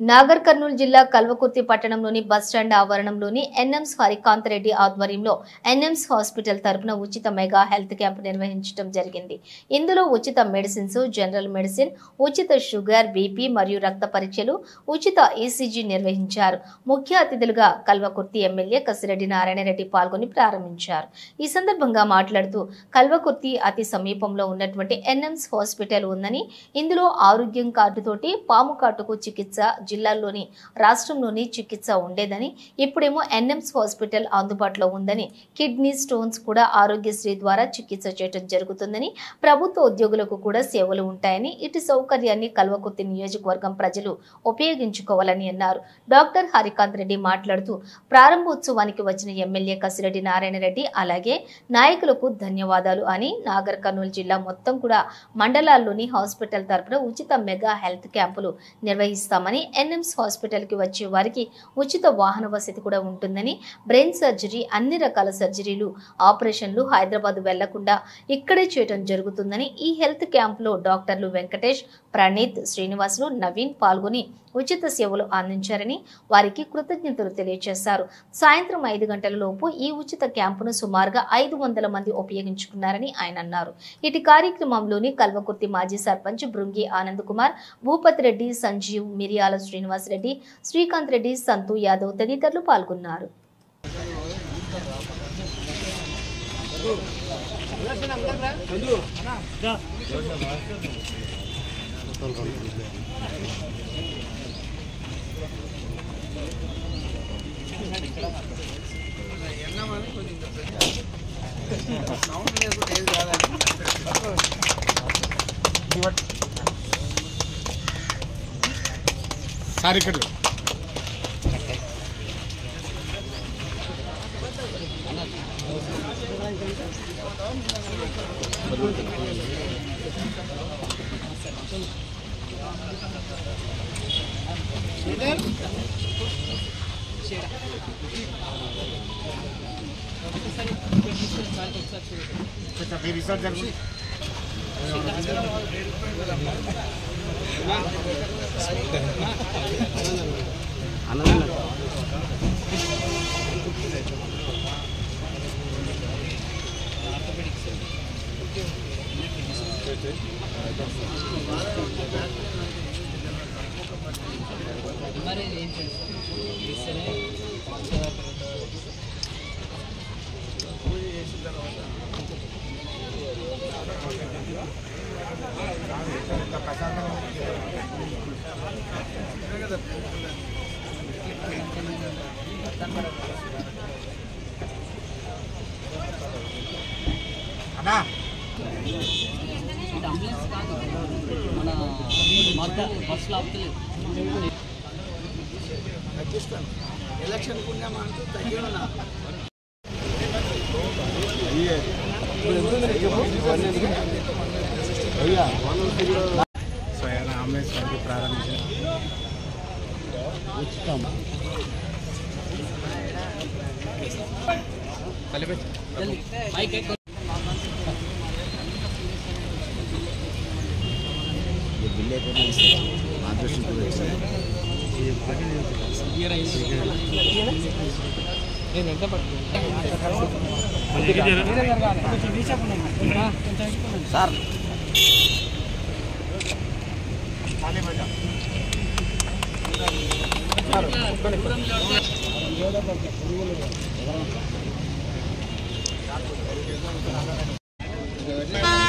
నాగర్ కర్నూలు జిల్లా కల్వకుర్తి పట్టణంలోని బస్టాండ్ ఆవరణంలోని ఎన్ఎంస్ హరికాంత్ రెడ్డి ఆధ్వర్యంలో ఎన్ఎంస్ హాస్పిటల్ తరపున ఉచిత మెగా హెల్త్ క్యాంప్ నిర్వహించడం జరిగింది ఇందులో ఉచిత మెడిసిన్స్ జనరల్ మెడిసిన్ ఉచిత షుగర్ బీపీ మరియు రక్త పరీక్షలు ఉచిత ఈసీజీ నిర్వహించారు ముఖ్య అతిథులుగా కల్వకుర్తి ఎమ్మెల్యే కసిరెడ్డి నారాయణరెడ్డి పాల్గొని ప్రారంభించారు ఈ సందర్భంగా మాట్లాడుతూ కల్వకుర్తి అతి సమీపంలో ఉన్నటువంటి ఎన్ఎంస్ హాస్పిటల్ ఉందని ఇందులో ఆరోగ్యం కార్డుతోటి పాము కాటుకు చికిత్స జిల్లాల్లోని రాష్ట్రంలోని చికిత్స ఉండేదని ఇప్పుడేమో ఎన్ఎంస్ హాస్పిటల్ అందుబాటులో ఉందని కిడ్నీ స్టోన్స్ కూడా ఆరోగ్యశ్రీ ద్వారా చికిత్స చేయడం జరుగుతుందని ప్రభుత్వ ఉద్యోగులకు కూడా సేవలు ఉంటాయని ఇటు సౌకర్యాన్ని కల్వకుర్తి నియోజకవర్గం ప్రజలు ఉపయోగించుకోవాలని అన్నారు డాక్టర్ హరికాంత్ రెడ్డి మాట్లాడుతూ ప్రారంభోత్సవానికి వచ్చిన ఎమ్మెల్యే కసిరెడ్డి నారాయణ రెడ్డి అలాగే నాయకులకు ధన్యవాదాలు అని నాగర్ కర్నూలు జిల్లా మొత్తం కూడా మండలాల్లోని హాస్పిటల్ తరపున ఉచిత మెగా హెల్త్ క్యాంపులు నిర్వహిస్తామని ఎన్ఎంస్ హాస్పిటల్ కి వచ్చే వారికి ఉచిత వాహన వసతి కూడా ఉంటుందని బ్రెయిన్ సర్జరీ అన్ని రకాల సర్జరీలు ఆపరేషన్లు హైదరాబాద్ వెళ్లకుండా ఇక్కడే చేయడం జరుగుతుందని ఈ హెల్త్ క్యాంపులో డాక్టర్లు వెంకటేష్ ప్రణీత్ శ్రీనివాసులు నవీన్ పాల్గొని ఉచిత సేవలు అందించారని వారికి కృతజ్ఞతలు తెలియజేశారు సాయంత్రం ఐదు గంటల లోపు ఈ ఉచిత క్యాంపును సుమారుగా ఐదు వందల మంది ఉపయోగించుకున్నారని ఆయన అన్నారు ఇటు కార్యక్రమంలోని కల్వకుర్తి మాజీ సర్పంచ్ బృంగి ఆనంద్ కుమార్ భూపతి రెడ్డి సంజీవ్ మిరియాల శ్రీనివాస్ రెడ్డి శ్రీకాంత్ రెడ్డి సంతు యాదవ్ తదితరులు పాల్గొన్నారు సార్ ఇక్కడ మీ రిసార్ట్ జరుగుతుంది అన్నా ఇది అంబులెన్స్ కాదు మన మధ్య బస్సులు ఆపుతలేదు తగ్గిస్తాను ఎలక్షన్ పుణ్యమానికి తగ్గినా స్వయాన అంబులెన్స్ మనకి ప్రారంభించారు జల్దీ మైక్ ఎక్కువ సార్ ఆ